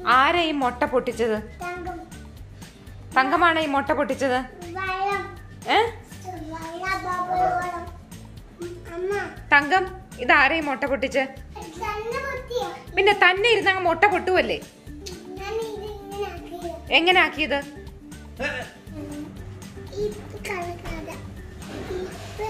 ആരാ ഈ മുട്ട പൊട്ടിച്ചത് തങ്കം തങ്കമാണ് ഈ മുട്ട പൊട്ടിച്ചത് വെള്ളം ഏ വെള്ളം ബബിൾ വെള്ളം അമ്മ തങ്കം ഇതാരാ ഈ മുട്ട പൊട്ടിച്ച് തന്നെ പൊട്ടിയ പിന്നെ തന്നെ ഇരുന്ന് അങ്ങ് മുട്ട പൊട്ടുവല്ലേ ഞാൻ ഇത് ഇങ്ങനെ ആക്കിയത് എങ്ങനെ ആക്കിയത് ഇപ്പ് കളക്കാതെ ഇപ്പ്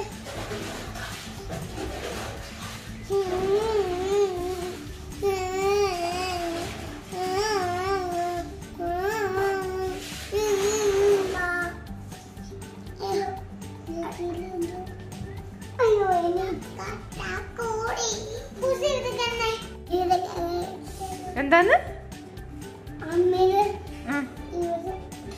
അയ്യോ എനിക്ക് കൂടി പുസി എടുക്കണേ ഇത് എന്താന്ന് അമ്മയുടെ ഉം. ഇത്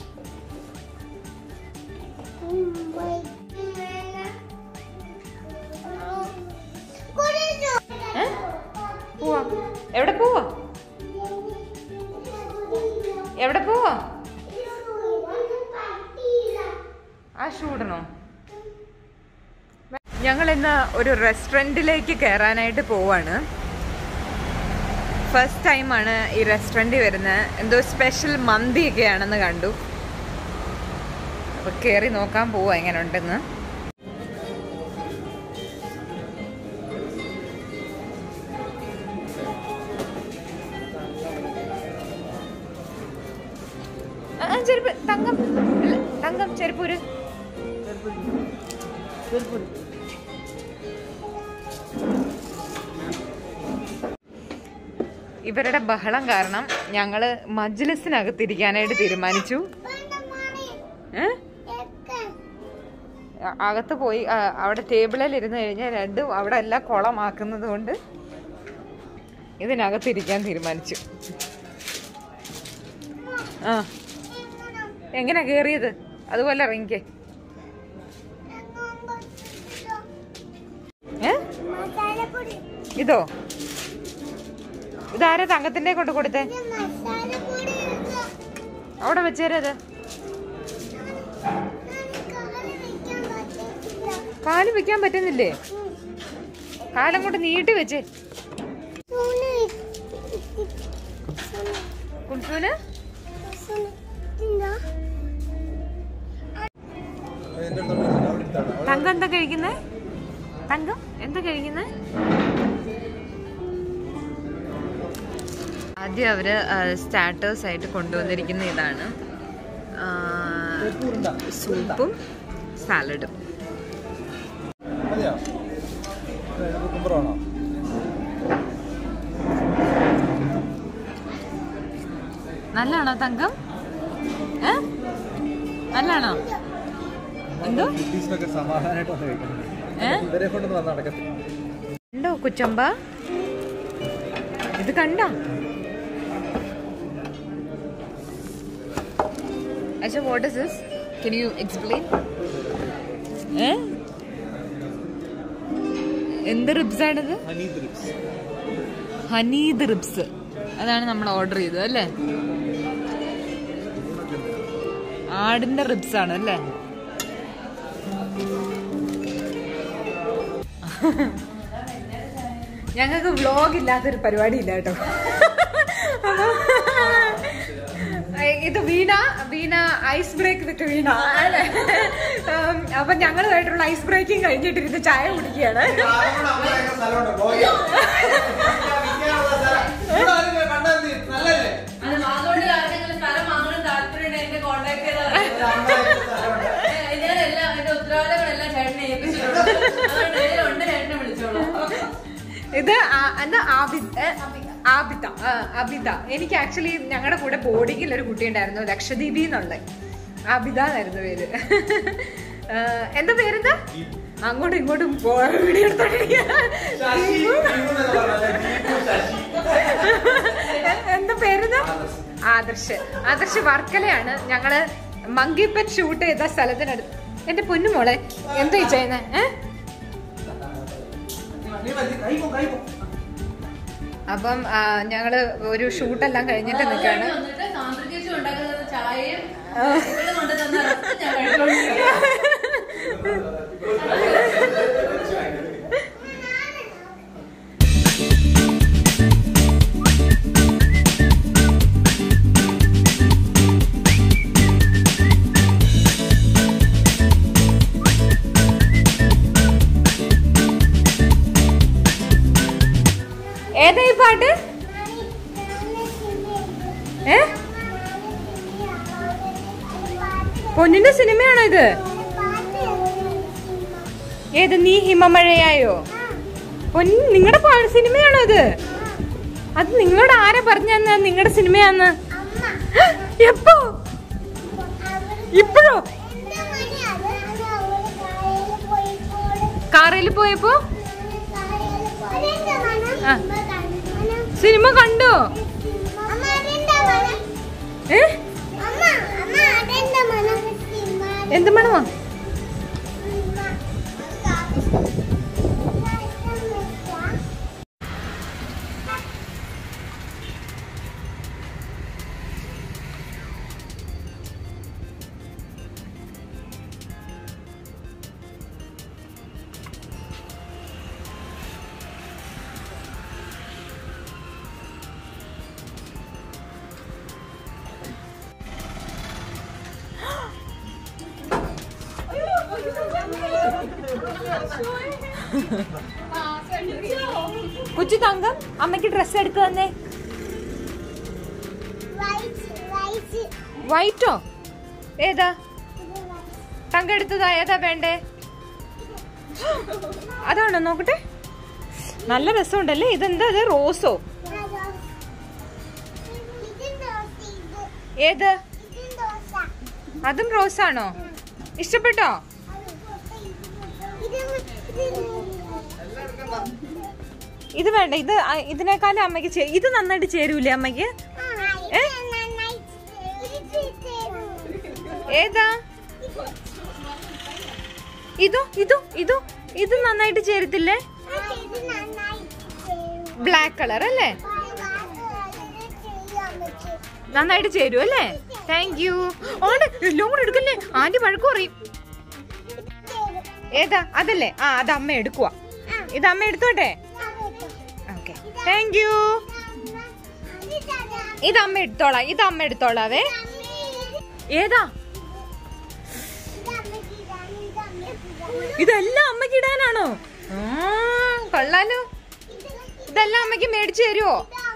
ഏ? പോവാ എവിടെ പോവാ എവിടെ പോവാ ആ ഷൂടണോ ഞങ്ങൾ ഇന്ന് ഒരു റെസ്റ്റോറൻറ്റിലേക്ക് കയറാനായിട്ട് പോവാണ് ഫസ്റ്റ് ടൈമാണ് ഈ റെസ്റ്റോറൻറ്റിൽ വരുന്നത് എന്തോ സ്പെഷ്യൽ മന്തിയൊക്കെ ആണെന്ന് കണ്ടു അപ്പോൾ കയറി നോക്കാൻ പോവാ എങ്ങനെ ഉണ്ടെന്ന് ആ, ആ, ചെരുപ്പ് തങ്കം അല്ല, തങ്കം ചെരുപ്പൂര് ഇവരുടെ ബഹളം കാരണം ഞങ്ങള് മജ്ലിസിനകത്തിരിക്കാനായിട്ട് തീരുമാനിച്ചു ഏ? അ- അകത്ത് പോയി ആ, അവിടെ ടേബിളിൽ ഇരുന്ന് കഴിഞ്ഞാൽ രണ്ടും അവിടെ എല്ലാം കുളമാക്കുന്നത് കൊണ്ട് ഇതിനകത്തിരിക്കാൻ തീരുമാനിച്ചു ആ എങ്ങനെ കേറിയത് അതുപോലെ ഇറങ്ങിക്കേ ഏ മസാലപ്പൊടി ഇതോ ഇതാരാ തങ്കത്തിന്റെ കൊണ്ട് കൊടുത്തേ മസാലപ്പൊടി അവിടെ വെച്ചേരത് കാല് വെക്കാൻ പറ്റുന്നില്ലേ കാലം കൊണ്ട് നീട്ടി വെച്ചേ കുൽസുന് തങ്കം എന്താ കഴിക്കുന്നേ തങ്കം എന്താ കഴിക്കുന്നേ ആദ്യം അവര് സ്റ്റാർട്ടേഴ്സ് ആയിട്ട് കൊണ്ടുവന്നിരിക്കുന്ന ഇതാണ് ആ, സൂപ്പും സാലഡും മതിയോ കുക്കുംബറാണോ നല്ലാണോ തങ്കം ഏ നല്ലാണോ എന്തോ ബ്രിട്ടീഷിനൊക്കെ സമാധാനമായിട്ട് വന്ന് കഴിക്കണം ഏ ഇവരെ കൊണ്ടൊന്നും വന്ന് നടക്കത്തില്ല കണ്ടോ കുച്ചമ്പ ഇത് കണ്ട അച്ഛാ what is this can you explain ഏ എന്ത് റിബ്സ് ആണിത് ഹണി ദ്രിപ്സ് ഹനീദ് റിബ്സ് അതാണ് നമ്മൾ ഓർഡർ ചെയ്തത് അല്ലേ ആടിന്റെ റിബ്സ് ആണ് അല്ലേ ഞങ്ങൾക്ക് വ്ലോഗ് ഇല്ലാത്തൊരു പരിപാടി ഇല്ല കേട്ടോ ഇത് വീണ വീണ ഐസ് ബ്രേക്ക് വിത്ത് വീണ അല്ലേ? ഉം, അപ്പൊ ഞങ്ങളുമായിട്ടുള്ള ഐസ് ബ്രേക്കിംഗ് കഴിഞ്ഞിട്ടിരുന്ന് ചായ കുടിക്കുകയാണ് അത് അതുകൊണ്ട് ആർക്കെങ്കിലും സ്ഥലം വാങ്ങണം താല്പര്യം എന്നെ കോൺടാക്ട് ചെയ്താൽ ഞാൻ എല്ലാം എന്റെ ഉത്തരവാദിത്തങ്ങളെല്ലാം ചേട്ടനെ ഏൽപ്പിച്ചിട്ടുണ്ട് അതുകൊണ്ട് ഉണ്ട് ചേട്ടനെ വിളിച്ചോളൂ ഇത് ആ- എന്താ ആബി- ഏ, ആബിത ആ, അബിത എനിക്ക് ആക്ച്വലി ഞങ്ങളുടെ കൂടെ ബോർഡിങ്ങിൽ ഒരു കുട്ടി ഉണ്ടായിരുന്നു ലക്ഷദ്വീപി എന്നുള്ള അബിത എന്നായിരുന്നു പേര് ആ, എന്താ പേരെന്താ അങ്ങോട്ടും ഇങ്ങോട്ടും പോ- വീഡിയോ എടുത്തോണ്ടിരിക്കുകയാണ്. എന്താ പേരെന്താ ആദർശ് ആദർശ് വർക്കലയാണ് ഞങ്ങള് മങ്കിപ്പറ്റ് ഷൂട്ട് ചെയ്ത സ്ഥലത്തിനടുത്ത് എന്റെ പൊന്നുമോളെ എന്താ ഈ ചെയ്യുന്നത് ഏഹ് അപ്പം ആ, ഞങ്ങള് ഒരു ഷൂട്ടെല്ലാം കഴിഞ്ഞിട്ട് നിൽക്കാണ് വന്നിട്ട് സാന്ദ്രികേശം ഉണ്ടാക്കുന്ന ചായയും ഇവിടെ കൊണ്ടുതന്ന റസ്ക്കും ഞാൻ കഴിച്ചോണ്ടിരിക്കുകയാണ് ഏ പൊന്നിന്റെ സിനിമയാണോ ഇത് ഏത് നീ ഹിമമഴയായോ പൊന്നി നിങ്ങളുടെ സിനിമയാണോ ഇത് അത് നിങ്ങളോട് ആരാ പറഞ്ഞ നിങ്ങളുടെ സിനിമയാന്ന് എപ്പോ ഇപ്പോഴോ കാറിൽ പോയപ്പോ ആ. സിനിമ കണ്ടോ ഏ എന്ത് മണമാ കൊച്ചു തങ്കം അമ്മയ്ക്ക് ഡ്രസ് എടുത്തു തന്നെ വൈറ്റോ ഏതാ തങ്കം എടുത്തതാ ഏതാ വേണ്ടേ അതാണോ നോക്കട്ടെ നല്ല രസമുണ്ടല്ലേ ഇതെന്താ ഇത് റോസോ ഏത് അതും റോസാണോ ഇഷ്ടപ്പെട്ടോ ഇത് വേണ്ട ഇത് ആ- ഇതിനേക്കാളും അമ്മയ്ക്ക് ചേ- ഇത് നന്നായിട്ട് ചേരൂലേ അമ്മയ്ക്ക് ഏതാ ഇതോ ഇതോ ഇതോ ഇത് നന്നായിട്ട് ചേരത്തില്ലേ ബ്ലാക്ക് കളർ അല്ലേ നന്നായിട്ട് ചേരും അല്ലേ താങ്ക് യു ഓണ്ട് എല്ലാം കൂടെ എടുക്കല്ലേ ആന്റി വഴക്ക് പറയും ഏതാ അതല്ലേ ആ അത് അമ്മ എടുക്കുവാ ഇത് അമ്മ എടുത്തോട്ടെ ഓക്കെ താങ്ക് യു ഇത് അമ്മ എടുത്തോളാം ഇത് അമ്മ എടുത്തോളാവേ ഏതാ ഇതെല്ലാം അമ്മയ്ക്ക് ഇടാനാണോ ആ കൊള്ളാലോ ഇതെല്ലാം അമ്മയ്ക്ക് മേടിച്ചു തരുവോ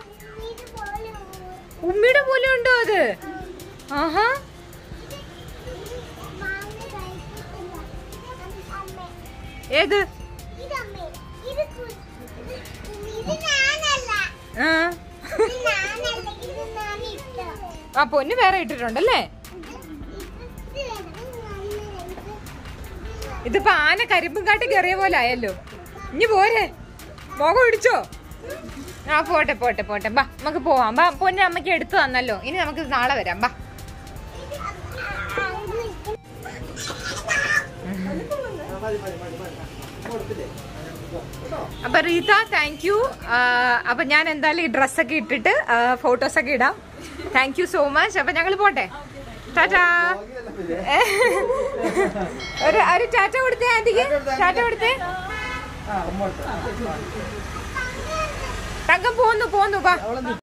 ഉമ്മിയുടെ പോലെ ഉണ്ടോ അത് ആഹാ ഏത് ആ ആ പൊന്ന് വേറെ ഇട്ടിട്ടുണ്ടല്ലേ ഇതിപ്പോ ആന കരിമ്പും കാട്ടി കയറിയ പോലെ ആയല്ലോ ഇനി പോരെ മുഖം ഇടിച്ചോ ആ പോട്ടെ പോട്ടെ പോട്ടെ ബാ നമുക്ക് പോവാം ബാ പൊന്നെ അമ്മയ്ക്ക് എടുത്തു തന്നല്ലോ ഇനി നമുക്ക് നാളെ വരാം ബാ അപ്പൊ റീത്ത താങ്ക് യു അപ്പൊ ഞാൻ എന്തായാലും ഈ ഡ്രസ്സൊക്കെ ഇട്ടിട്ട് ഫോട്ടോസ് ഒക്കെ ഇടാം താങ്ക് യു സോ മച്ച് അപ്പൊ ഞങ്ങൾ പോട്ടെ ടാറ്റാ ഒരു ഒരു ടാറ്റ കൊടുത്തേ ആന്റിക്ക് ടാറ്റ കൊടുത്തേ ആ അമ്മ തങ്കം പോന്നു പോന്നു ബാ